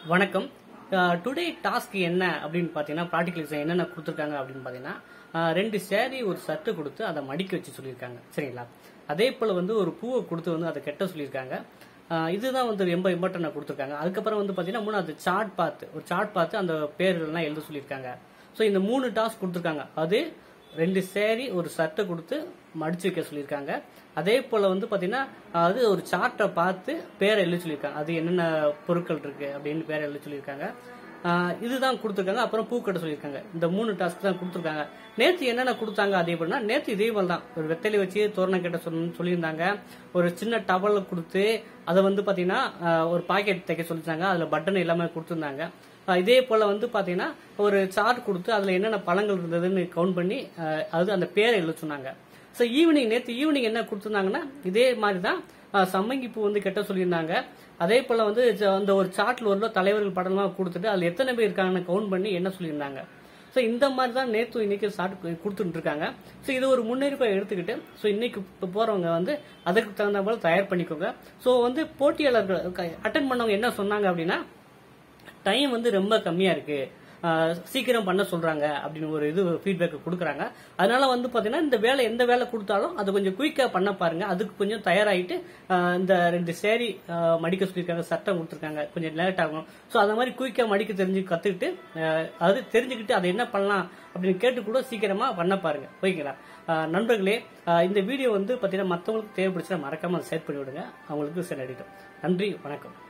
வணக்கம் today task என்ன அப்படின்னு பார்த்தீங்கன்னா ப்ராக்டிகல் எக்ஸாம் என்னென்ன கொடுத்துருக்காங்க அப்படின்னு பார்த்தீங்கன்னா அஹ், ரெண்டு சேரீ ஒரு சட்டை கொடுத்து அதை மடிக்க வச்சு சொல்லியிருக்காங்க சரிங்களா அதே போல் வந்து ஒரு பூவை கொடுத்து வந்து அதை கெட்ட சொல்லியிருக்காங்க அஹ், இதுதான் வந்து ரொம்ப இம்பார்ட்டன்டாக கொடுத்துருக்காங்க அதுக்கப்புறம் வந்து பார்த்தீங்கன்னா மூணாவது சார்ட் பார்த்து ஒரு சார்ட் பார்த்து அந்த பேர்கள்லாம் எழுத சொல்லியிருக்காங்க ஸோ இந்த மூணு டாஸ்க் கொடுத்துருக்காங்க அது ரெண்டு சேரீ ஒரு சட்டை கொடுத்து மடிச்சு வைக்க சொல்லியிருக்காங்க அதே போல வந்து பாத்தீங்கன்னா அது ஒரு சார்ட்டை பார்த்து பேரை எழுதி சொல்லியிருக்காங்க அது என்னென்ன பொருட்கள் இருக்கு அப்படின்னு பேரை எழுதி சொல்லியிருக்காங்க ஆஹ் இதுதான் கொடுத்துருக்காங்க அப்புறம் பூக்கட்ட சொல்லியிருக்காங்க இந்த மூணு டாஸ்க் தான் கொடுத்துருக்காங்க நேற்று என்னென்ன கொடுத்தாங்க அதே பண்ணா நேற்று இதே மாதிரி தான் ஒரு வெத்தலை வச்சு தோரணம் கட்ட சொல்லணும்னு சொல்லியிருந்தாங்க ஒரு சின்ன டவல் கொடுத்து அதை வந்து பாத்தீங்கன்னா ஆஹ் ஒரு பாக்கெட் தைக்க சொல்லியிருந்தாங்க அதுல பட்டன் எல்லாமே கொடுத்துருந்தாங்க ஆஹ் இதே போல வந்து பாத்தீங்கன்னா ஒரு சார்ட் கொடுத்து அதுல என்னென்ன பழங்கள் இருந்ததுன்னு கவுண்ட் பண்ணி ஆஹ் அது அந்த பேரை எழுத சொன்னாங்க ஸோ ஈவினிங் நேற்று ஈவினிங் என்ன கொடுத்துருந்தாங்கன்னா இதே மாதிரி தான் ஆஹ் சம்மங்கி பூ வந்து கெட்ட சொல்லியிருந்தாங்க அதே போல வந்து ஜ- அந்த ஒரு சார்ட்ல ஒரு தலைவர்கள் படம்லாம் கொடுத்துட்டு அதுல எத்தனை பேர் இருக்காங்கன்னு கவுண்ட் பண்ணி என்ன சொல்லியிருந்தாங்க ஸோ இந்த மாதிரி தான் நேற்று இன்னைக்கு சார்ட் கொடுத்துட்டு இருக்காங்க ஸோ இது ஒரு முன்னெடுப்பை எடுத்துக்கிட்டு ஸோ இன்னைக்கு இப்போ போறவங்க வந்து அதுக்கு தகுந்த போல தயார் பண்ணிக்கோங்க ஸோ வந்து போட்டியாளர்கள் அட்டன் பண்ணவங்க என்ன சொன்னாங்க அப்படின்னா டைம் வந்து ரொம்ப கம்மியா இருக்கு ஆஹ் சீக்கிரம் பண்ண சொல்றாங்க அப்படின்னு ஒரு இது ஃபீட்பேக் கொடுக்குறாங்க அதனால வந்து பாத்தீங்கன்னா இந்த வேலை எந்த வேலை கொடுத்தாலும் அது கொஞ்சம் குயிக்கா பண்ண பாருங்க அதுக்கு கொஞ்சம் தயாராயிட்டு ஆஹ் இந்த ரெண்டு சேரி ஆஹ் மடிக்க சொல்லியிருக்காங்க சட்டம் கொடுத்துருக்காங்க கொஞ்சம் லேட் ஆகும் ஸோ அந்த மாதிரி குயிக்கா மடிக்க தெரிஞ்சு கத்துக்கிட்டு ஆஹ் அது தெரிஞ்சுக்கிட்டு அதை என்ன பண்ணலாம் அப்படின்னு கேட்டு கூட சீக்கிரமா பண்ண பாருங்க ஓகேங்களா ஆஹ் நண்பர்களே ஆஹ் இந்த வீடியோ வந்து பாத்தீங்கன்னா மற்றவங்களுக்கு தேவைப்படுச்சுன்னா மறக்காம அதை ஷேர் பண்ணி விடுங்க அவங்களுக்கு சரி அடிக்கும் நன்றி வணக்கம்